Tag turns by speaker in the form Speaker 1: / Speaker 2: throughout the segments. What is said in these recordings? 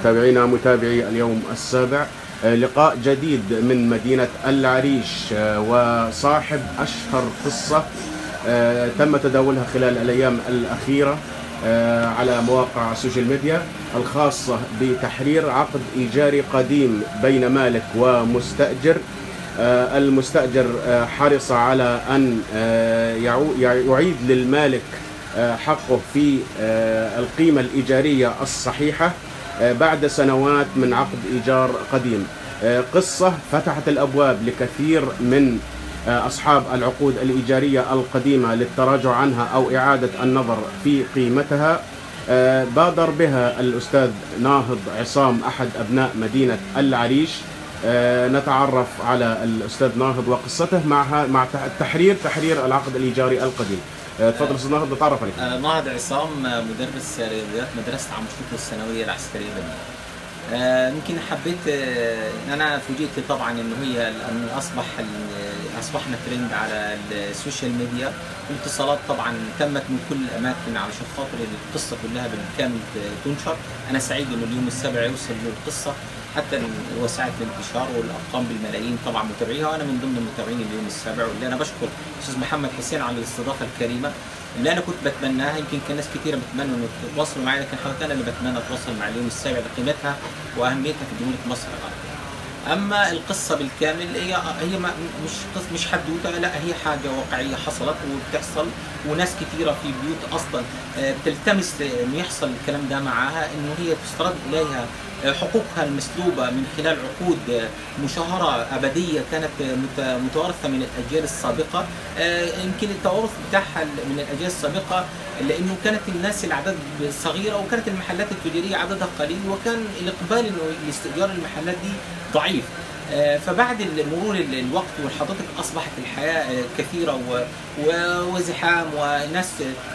Speaker 1: متابعينا متابعي اليوم السابع لقاء جديد من مدينة العريش وصاحب أشهر قصة تم تداولها خلال الأيام الأخيرة على مواقع السوشيال ميديا الخاصة بتحرير عقد إيجاري قديم بين مالك ومستأجر المستأجر حرص على أن يعيد للمالك حقه في القيمة الإيجارية الصحيحة بعد سنوات من عقد إيجار قديم قصة فتحت الأبواب لكثير من أصحاب العقود الإيجارية القديمة للتراجع عنها أو إعادة النظر في قيمتها بادر بها الأستاذ ناهض عصام أحد أبناء مدينة العريش نتعرف على الأستاذ ناهض وقصته مع مع التحرير تحرير العقد الإيجاري القديم تفضل استاذ ناهض نتعرف عليك
Speaker 2: آه ناهض عصام مدرس رياضيات مدرسه عم شرطه الثانويه العسكريه بالمدينه آه يمكن حبيت آه ان انا فوجئت طبعا انه هي ان اصبح اصبحنا ترند على السوشيال ميديا الاتصالات طبعا تمت من كل الاماكن علشان خاطر القصه كلها بالكامل تنشر انا سعيد انه اليوم السابع يوصل للقصه حتى وسعت الانتشار والارقام بالملايين طبعا متابعيها وانا من ضمن المتابعين اليوم السابع واللي انا بشكر استاذ محمد حسين على الاستضافه الكريمه اللي انا كنت بتمناها يمكن كان ناس كثيره بتمنى انه تتواصلوا معي لكن حقيقه انا اللي بتمنى اتواصل مع اليوم السابع لقيمتها واهميتها في جمهوريه مصر العربيه. اما القصه بالكامل هي هي ما مش قص مش حدوته لا هي حاجه واقعيه حصلت وبتحصل وناس كثيره في بيوت اصلا بتلتمس انه يحصل الكلام ده معاها انه هي تسترد اليها حقوقها المسلوبه من خلال عقود مشاهره ابديه كانت متوارثه من الاجيال السابقه يمكن التوارث بتاعها من الاجيال السابقه لانه كانت الناس الاعداد صغيره وكانت المحلات التجاريه عددها قليل وكان الاقبال انه لاستئجار المحلات دي ضعيف فبعد مرور الوقت وحضرتك اصبحت الحياه كثيره وزحام وناس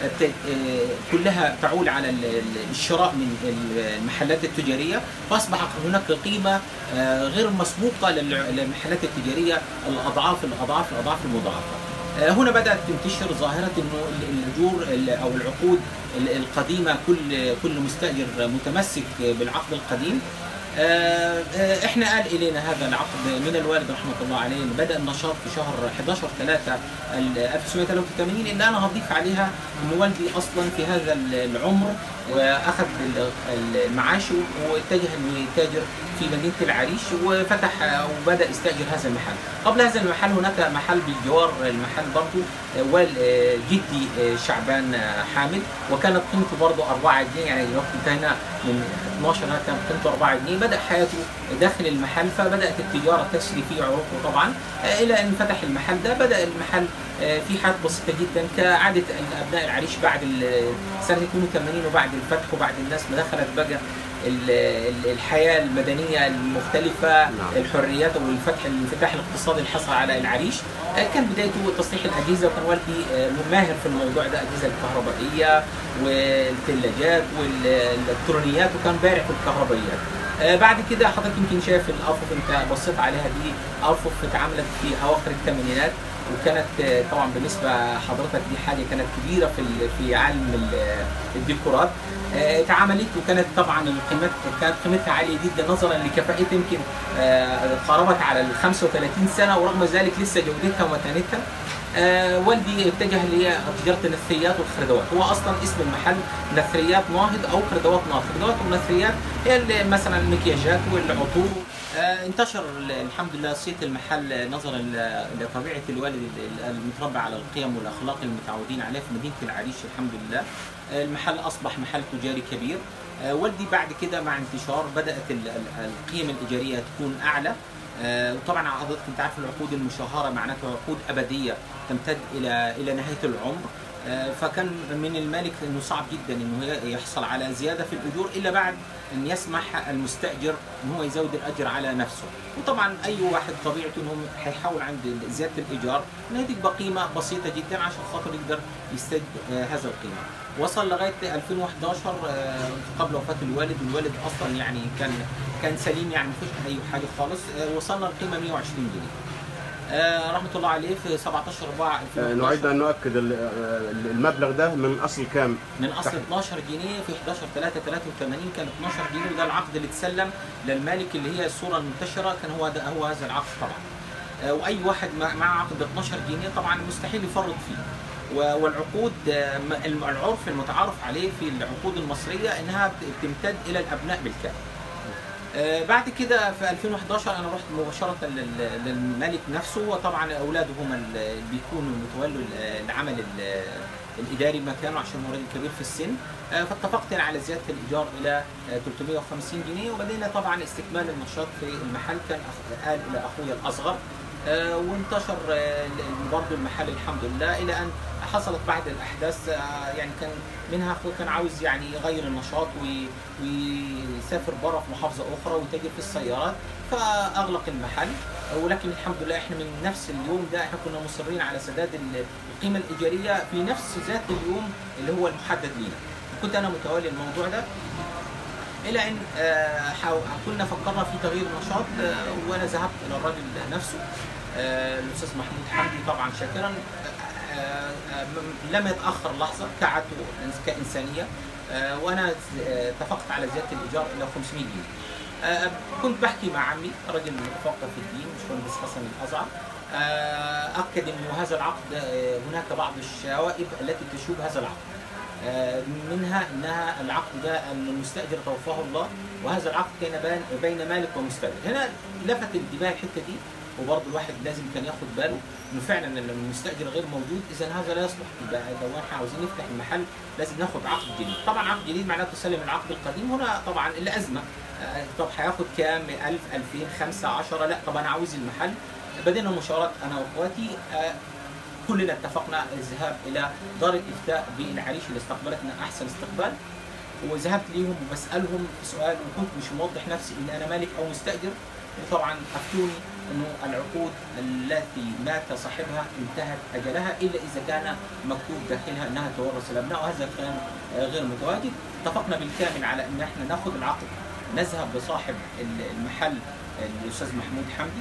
Speaker 2: كلها تعول على الشراء من المحلات التجاريه فاصبح هناك قيمه غير مسبوقه للمحلات التجاريه الاضعاف الاضعاف الاضعاف المضاعفه. هنا بدات تنتشر ظاهره انه الاجور او العقود القديمه كل كل مستاجر متمسك بالعقد القديم احنا قال الينا هذا العقد من الوالد رحمه الله عليه بدا النشاط في شهر 11 3 1983 ان انا هضيف عليها ان والدي اصلا في هذا العمر واخذ المعاش واتجه انه يتاجر في مدينه العريش وفتح وبدا يستاجر هذا المحل. قبل هذا المحل هناك محل بالجوار المحل برضه جدي شعبان حامد وكانت قيمته برضه 4 جنيه يعني الوقت انتهينا من 12 كانت قيمته 4 جنيه بدا حياته داخل المحل فبدات التجاره تسري فيه عروقه طبعا الى ان فتح المحل ده بدا المحل في حياه بسيطه جدا كعاده ابناء العريش بعد سنه 82 وبعد الفتح وبعد الناس ما دخلت بقى الحياه المدنيه المختلفه نعم. الحريات والفتح الانفتاح الاقتصادي اللي حصل على العريش كان بدايته تصليح الاجهزه وكان والدي ماهر في الموضوع ده الاجهزه الكهربائيه والثلاجات والالكترونيات وكان بارع في الكهربائيات بعد كده حضرتك يمكن شايف الارفف انت بصيت عليها دي ارفف اتعملت في اواخر الثمانينات وكانت طبعا بالنسبه حضرتك دي حاجه كانت كبيره في في عالم الديكورات اتعملت وكانت طبعا القيمات كانت قيمتها عاليه جدا نظرا لكفاءتها يمكن قاربت على ال 35 سنه ورغم ذلك لسه جودتها ومتانتها آه والدي اتجه لتجاره النثريات والخردوات هو اصلا اسم المحل نثريات ناهض او خردوات ناهض خردوات والنثريات هي مثلا المكياجات والعطور آه انتشر الحمد لله صيت المحل نظرا لطبيعه الوالد المتربع على القيم والاخلاق المتعودين عليها في مدينه العريش الحمد لله آه المحل اصبح محل تجاري كبير والدي بعد كده مع انتشار بدات القيم الايجاريه تكون اعلى آه وطبعا حضرتك انت عارف العقود المشهره معناتها عقود ابديه تمتد الى الى نهايه العمر آه فكان من المالك انه صعب جدا انه يحصل على زياده في الاجور الا بعد ان يسمح المستاجر ان هو يزود الاجر على نفسه وطبعا اي واحد طبيعته انه هيحاول عند زياده الايجار انه يديك بقيمه بسيطه جدا عشان خاطر يقدر يستد آه هذا القيمه وصل لغايه 2011 قبل وفاه الوالد والوالد اصلا يعني كان كان سليم يعني ما فيش اي حاجه خالص وصلنا لقيمه 120 جنيه آه رحمه الله عليه في 17 4
Speaker 1: آه،
Speaker 2: 2011
Speaker 1: نعيد ان نؤكد ال- آه، المبلغ ده من اصل كام؟
Speaker 2: من اصل 12 جنيه في 11 3 83 كان 12 جنيه وده العقد اللي اتسلم للمالك اللي هي الصوره المنتشره كان هو ده هو هذا العقد طبعا آه، واي واحد مع مع عقد 12 جنيه طبعا مستحيل يفرط فيه و- والعقود آه، م- الم- العرف المتعارف عليه في العقود المصريه انها بت- بتمتد الى الابناء بالكامل آه، بعد كده في 2011 انا رحت مباشره لل- للملك نفسه وطبعا اولاده هم اللي بيكونوا متولوا ال- العمل ال- الاداري مكانه عشان هو راجل كبير في السن آه، فاتفقت أنا على زياده الايجار الى آه، 350 جنيه وبدينا طبعا استكمال النشاط في المحل كان أخ- قال الى اخويا الاصغر آه، وانتشر آه، ال- برضه المحل الحمد لله الى ان حصلت بعد الاحداث آه، يعني كان منها اخوه كان عاوز يعني يغير النشاط وي- ويسافر بره في محافظه اخرى ويتاجر في السيارات فاغلق المحل ولكن الحمد لله احنا من نفس اليوم ده احنا كنا مصرين على سداد ال- القيمه الايجاريه في نفس ذات اليوم اللي هو المحدد لينا كنت انا متولي الموضوع ده الى ان آه، حاو- كنا فكرنا في تغيير النشاط آه، وانا ذهبت الى الراجل نفسه آه، الاستاذ محمود حمدي طبعا شاكرا آه، آه، م- لم يتاخر لحظه كعادته كانسانيه آه، وانا آه، اتفقت على زياده الايجار الى 500 جنيه آه، كنت بحكي مع عمي راجل متفقه في الدين باشمهندس حسن الازعر آه، اكد انه هذا العقد آه، هناك بعض الشوائب التي تشوب هذا العقد آه، منها انها العقد ده ان المستاجر توفاه الله وهذا العقد كان بين- بين مالك ومستاجر هنا لفت انتباه الحته دي وبرضه الواحد لازم كان ياخد باله انه فعلا ان لما المستاجر غير موجود اذا هذا لا يصلح يبقى لو احنا عاوزين نفتح المحل لازم ناخد عقد جديد طبعا عقد جديد معناته تسلم العقد القديم هنا طبعا الازمه آه، طب هياخد كام 1000 2000 5 10 لا طب انا عاوز المحل بدينا مشاورات انا واخواتي آه، كلنا اتفقنا الذهاب الى دار الافتاء بالعريش اللي استقبلتنا احسن استقبال وذهبت ليهم وبسالهم سؤال وكنت مش موضح نفسي ان انا مالك او مستاجر وطبعا افتوني انه العقود التي مات صاحبها انتهت اجلها الا اذا كان مكتوب داخلها انها تورث الابناء وهذا كان آه، غير متواجد اتفقنا بالكامل على ان احنا ناخذ العقد نذهب لصاحب المحل الاستاذ محمود حمدي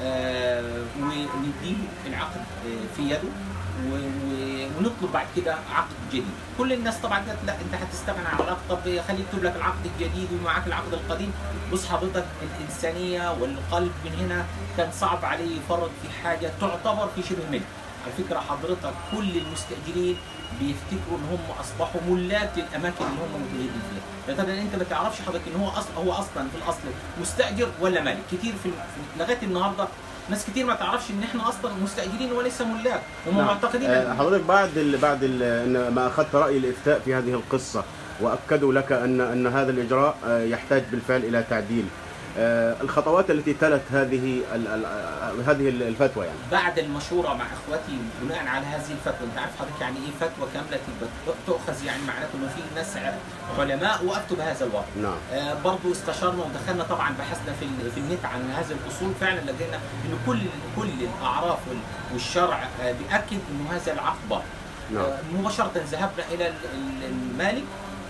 Speaker 2: آه، ونديله العقد آه، في يده و- و- ونطلب بعد كده عقد جديد كل الناس طبعا قالت لا انت هتستغنى عن العقد طب خليه يكتب لك العقد الجديد ومعاك العقد القديم بص حضرتك الانسانيه والقلب من هنا كان صعب عليه يفرط في حاجه تعتبر في شبه ملك على فكره حضرتك كل المستاجرين بيفتكروا ان هم اصبحوا ملاك للاماكن اللي هم متواجدين فيها لدرجه ان انت ما تعرفش حضرتك ان هو اصلا هو اصلا في الاصل مستاجر ولا مالك كتير في, في لغايه النهارده ناس كتير ما تعرفش ان احنا اصلا مستاجرين وليس ملاك هم
Speaker 1: نعم.
Speaker 2: معتقدين
Speaker 1: آه،
Speaker 2: إن-
Speaker 1: حضرتك بعد ال بعد ال إن ما اخذت راي الافتاء في هذه القصه واكدوا لك ان ان هذا الاجراء آه، يحتاج بالفعل الى تعديل آه، الخطوات التي تلت هذه ال- ال- آه، هذه الفتوى يعني
Speaker 2: بعد المشوره مع اخواتي بناء على هذه الفتوى انت عارف حضرتك يعني ايه فتوى كامله تبقى تؤخذ يعني معناته انه في ناس علماء وافتوا بهذا الوضع
Speaker 1: نعم
Speaker 2: آه، برضو استشرنا ودخلنا طبعا بحثنا في ال- في النت عن هذه الاصول فعلا لقينا ان كل كل الاعراف وال- والشرع آه، بياكد انه هذا العقد باطل
Speaker 1: نعم
Speaker 2: آه، مباشره ذهبنا الى ال- ال- المالك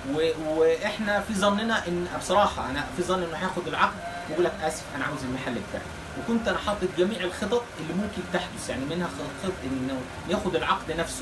Speaker 2: و- واحنا في ظننا ان بصراحه انا في ظن انه هياخد العقد ويقول لك اسف انا عاوز المحل بتاعي وكنت انا حاطط جميع الخطط اللي ممكن تحدث يعني منها خ- خط انه ياخد العقد نفسه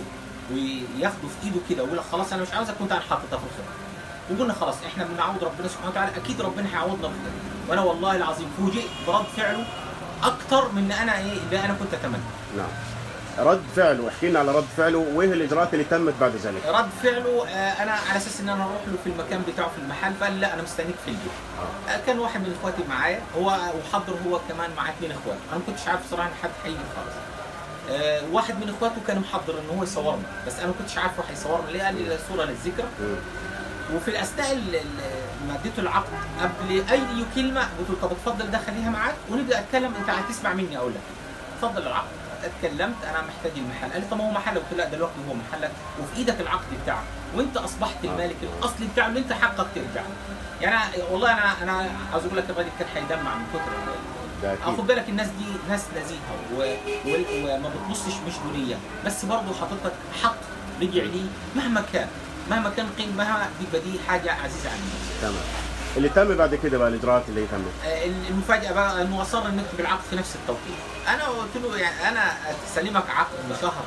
Speaker 2: وياخده في ايده كده ويقول لك خلاص انا مش عاوزك كنت انا حاططها في الخطه وقلنا خلاص احنا بنعوض ربنا سبحانه وتعالى اكيد ربنا هيعوضنا بخير وانا والله العظيم فوجئت برد فعله اكتر من انا ايه اللي انا كنت اتمنى
Speaker 1: نعم رد فعله واحكي لنا على رد فعله وايه الاجراءات اللي تمت بعد ذلك
Speaker 2: رد فعله آه، انا على اساس ان انا اروح له في المكان بتاعه في المحل فقال لا انا مستنيك في البيت آه، كان واحد من اخواتي معايا هو وحضر هو كمان مع اثنين اخوات انا ما كنتش عارف صراحه ان حد هيجي خالص آه، واحد من اخواته كان محضر ان هو يصورنا بس انا ما كنتش عارف هو هيصورنا ليه قال لي صوره للذكرى
Speaker 1: مم.
Speaker 2: وفي الاثناء ال- ال- ما اديته العقد قبل اي كلمه قلت له طب اتفضل ده خليها معاك ونبدا اتكلم انت هتسمع مني اقول لك اتفضل العقد اتكلمت انا محتاج المحل قال لي طب ما هو محلك قلت له لا دلوقتي هو محلك وفي ايدك العقد بتاعك وانت اصبحت المالك الاصلي بتاعه اللي انت حقك ترجع يعني أنا- والله انا انا عاوز اقول لك الراجل كان هيدمع من كتر ال-
Speaker 1: ده
Speaker 2: خد
Speaker 1: اكيد
Speaker 2: بالك الناس دي ناس نزيهه و... و... وما بتبصش مش دونيه بس برضه حضرتك حق رجع ليه مهما كان مهما كان قيمها بيبقى دي حاجه عزيزه علينا
Speaker 1: تمام اللي تم بعد كده بقى الاجراءات اللي تمت
Speaker 2: آه، المفاجاه بقى انه اصر ان نكتب العقد في نفس التوقيت انا قلت له يعني انا اسلمك عقد بشهر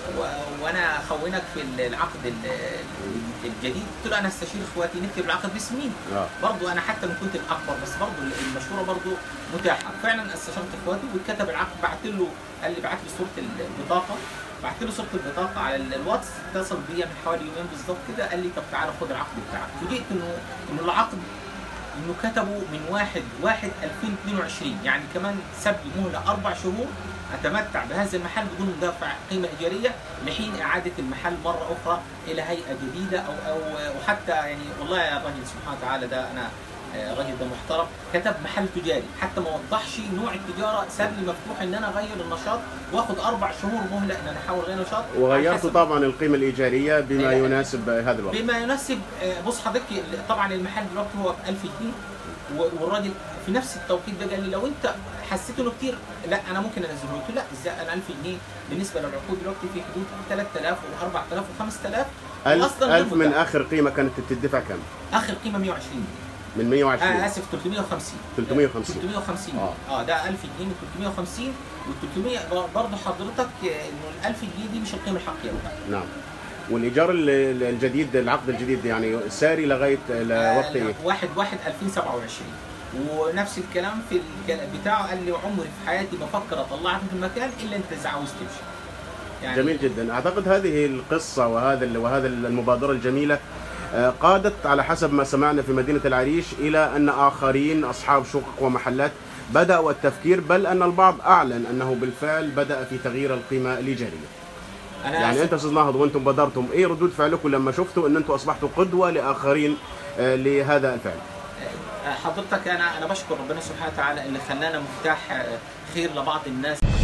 Speaker 2: و- وانا اخونك في العقد ال- الجديد قلت له انا استشير اخواتي نكتب العقد باسمين
Speaker 1: اه
Speaker 2: برضو انا حتى لو كنت الاكبر بس برضو المشوره برضو متاحه فعلا استشرت اخواتي واتكتب العقد بعت له قال لي بعت لي صوره البطاقه بعت له صوره البطاقه على ال- الواتس اتصل بيا من حوالي يومين بالظبط كده قال لي طب تعالى خد العقد بتاعك فوجئت انه انه العقد انه كتبوا من 1 1 2022 يعني كمان ساب لي مهله اربع شهور اتمتع بهذا المحل بدون دافع قيمه ايجاريه لحين اعاده المحل مره اخرى الى هيئه جديده او او وحتى يعني والله يا الراجل سبحانه وتعالى ده انا آه، الراجل ده محترم كتب محل تجاري حتى ما وضحش نوع التجاره ساب لي مفتوح ان انا اغير النشاط واخد اربع شهور مهله ان انا احاول اغير نشاط على
Speaker 1: وغيرت
Speaker 2: حسب-
Speaker 1: طبعا القيمه الايجاريه بما
Speaker 2: إيه.
Speaker 1: يناسب هذا الوقت
Speaker 2: بما يناسب آه، بص حضرتك طبعا المحل دلوقتي هو ب 1000 جنيه و- والراجل في نفس التوقيت ده قال لي لو انت حسيت انه كتير لا انا ممكن انزله قلت له لا ازاي انا 1000 جنيه بالنسبه للعقود دلوقتي في حدود 3000 و4000 و5000
Speaker 1: ألف, ألف من آخر قيمة كانت تدفع كم؟
Speaker 2: اخر قيمه 120 جنيه
Speaker 1: من 120
Speaker 2: آه اسف 350
Speaker 1: 350
Speaker 2: 350
Speaker 1: آه.
Speaker 2: اه ده 1000 جنيه من 350 وال 300 برضه حضرتك آه، انه ال 1000 جنيه دي مش القيمه الحقيقيه
Speaker 1: نعم والإيجار ال- ال- الجديد العقد الجديد يعني ساري لغاية لوقت إيه؟
Speaker 2: 1 1 2027 ونفس الكلام في الكلام بتاعه قال لي عمري في حياتي ما افكر اطلعك في المكان الا انت اذا عاوز تمشي يعني
Speaker 1: جميل جدا أعتقد هذه القصة وهذا ال- وهذا المبادرة الجميلة آه، قادت على حسب ما سمعنا في مدينة العريش إلى أن آخرين أصحاب شقق ومحلات بدأوا التفكير بل أن البعض أعلن أنه بالفعل بدأ في تغيير القيمة الإيجارية
Speaker 2: انا
Speaker 1: يعني
Speaker 2: آسف.
Speaker 1: انت استاذ ناهض وانتم بادرتم ايه ردود فعلكم لما شفتوا ان انتم اصبحتوا قدوه لاخرين آه، لهذا الفعل
Speaker 2: آه، حضرتك انا انا بشكر ربنا سبحانه وتعالى اللي خلانا مفتاح آه، خير لبعض الناس